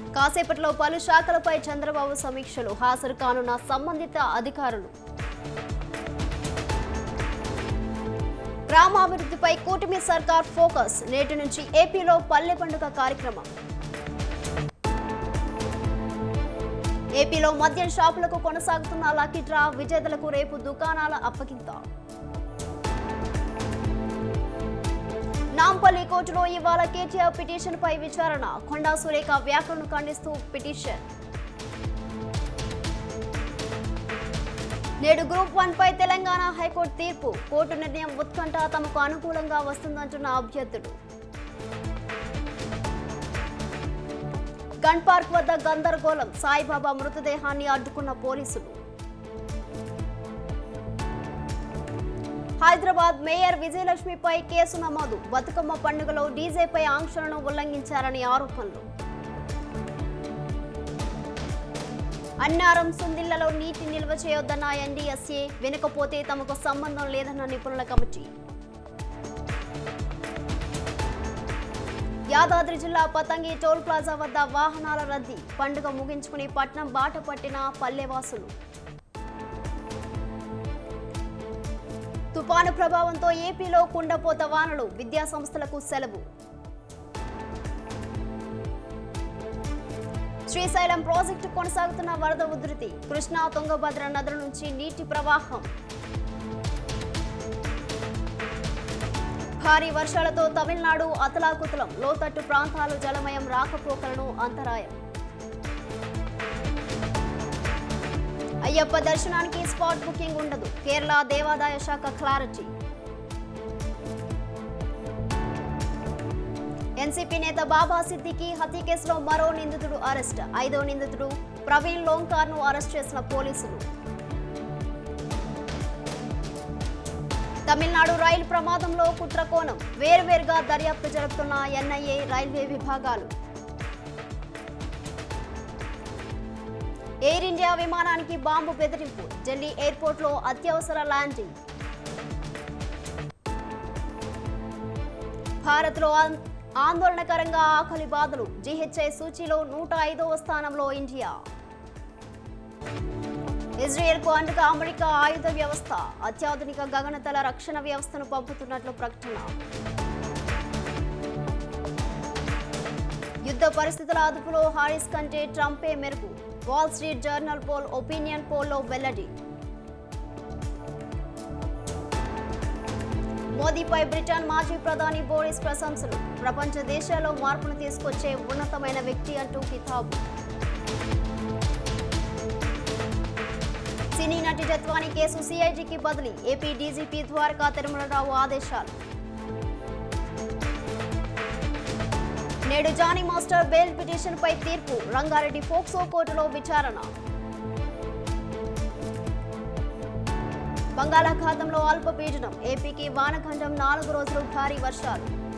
కాసేపట్లో పలు శాఖలపై చంద్రబాబు సమీక్షలు హాజరు కానున్న సంబంధిత అధికారులు గ్రామాభివృద్ధిపై కూటమి సర్కార్ ఫోకస్ నేటి నుంచి ఏపీలో పల్లె పండుగ కార్యక్రమం ఏపీలో మద్యం షాపులకు కొనసాగుతున్న లక్కీ డ్రా విజేతలకు రేపు దుకాణాల అప్పగింత నాంపల్లి కోర్టులో ఇవాళ కేటీఆర్ పిటిషన్ పై విచారణ కొండా సురేఖ వ్యాఖ్యలను ఖండిస్తూ పిటిషన్ నేడు గ్రూప్ వన్ పై తెలంగాణ హైకోర్టు తీర్పు కోర్టు నిర్ణయం ఉత్కంఠ తమకు అనుకూలంగా వస్తుందంటున్న అభ్యర్థులు గన్ పార్క్ వద్ద గందరగోళం సాయిబాబా మృతదేహాన్ని అడ్డుకున్న పోలీసులు హైదరాబాద్ మేయర్ విజయలక్ష్మిపై కేసు నమోదు బతుకమ్మ పండుగలో డీజేపై ఆంక్షలను ఉల్లంఘించారని ఆరోపణలు అన్నారం సుందిళ్లలో నీటి నిల్వ చేయొద్దన్న ఎన్డీఎస్ఏ వినకపోతే తమకు సంబంధం లేదన్న నిపుణుల కమిటీ యాదాద్రి జిల్లా పతంగి టోల్ ప్లాజా వద్ద వాహనాల రద్దీ పండుగ ముగించుకుని పట్నం బాట పట్టిన పల్లెవాసులు తుపాను ప్రభావంతో ఏపీలో కుండపోత వానలు విద్యా సంస్థలకు సెలవు శ్రీశైలం ప్రాజెక్టు కొనసాగుతున్న వరద ఉధృతి కృష్ణా తుంగభద్ర నదుల నుంచి నీటి ప్రవాహం భారీ వర్షాలతో తమిళనాడు అతలాకుతలం లోతట్టు ప్రాంతాలు జలమయం రాకపోకలను అంతరాయం అయ్యప్ప దర్శనానికి స్పాట్ బుకింగ్ ఉండదు కేరళ దేవాదాయ శాఖ క్లారిటీ ఎన్సీపీ నేత బాబా సిద్దికి హత్య కేసులో మరో నిందితుడు అరెస్ట్ ఐదో నిందితుడు ప్రవీణ్ లోంకార్ ను అరెస్ట్ చేసిన పోలీసులు తమిళనాడు రైలు ప్రమాదంలో కుట్ర కోణం వేర్వేరుగా దర్యాప్తు జరుపుతున్న ఎన్ఐఏ రైల్వే విభాగాలు ఎయిర్ ఇండియా విమానానికి బాంబు బెదిరింపు ఢిల్లీ ఎయిర్పోర్ట్లో అత్యవసర ల్యాండింగ్ భారత్లో ఆన్- ఆందోళనకరంగా ఆకలి బాధలు జీహెచ్ఐ సూచీలో నూట ఐదవ స్థానంలో ఇండియా ఇజ్రాయెల్కు అండగా అమెరికా ఆయుధ వ్యవస్థ అత్యాధునిక గగనతల రక్షణ వ్యవస్థను పంపుతున్నట్లు ప్రకటన యుద్ధ పరిస్థితుల అదుపులో హారిస్ కంటే ట్రంపే మెరుగు Wall Street Journal poll opinion పోల్లో వెల్లడి మోదీపై బ్రిటన్ మాజీ ప్రధాని బోరిస్ ప్రశంసలు ప్రపంచ దేశాల్లో మార్పును తీసుకొచ్చే ఉన్నతమైన వ్యక్తి అంటూ కితాబు సినీ నటి జత్వాని కేసు సిఐడికి బదిలీ ఏపీ డీజీపీ ద్వారకా తిరుమలరావు ఆదేశాలు నేడు జానీ మాస్టర్ బెయిల్ పిటిషన్ పై తీర్పు రంగారెడ్డి ఫోక్సో కోర్టులో విచారణ బంగాళాఖాతంలో అల్పపీడనం ఏపీకి వానఖండం నాలుగు రోజులు భారీ వర్షాలు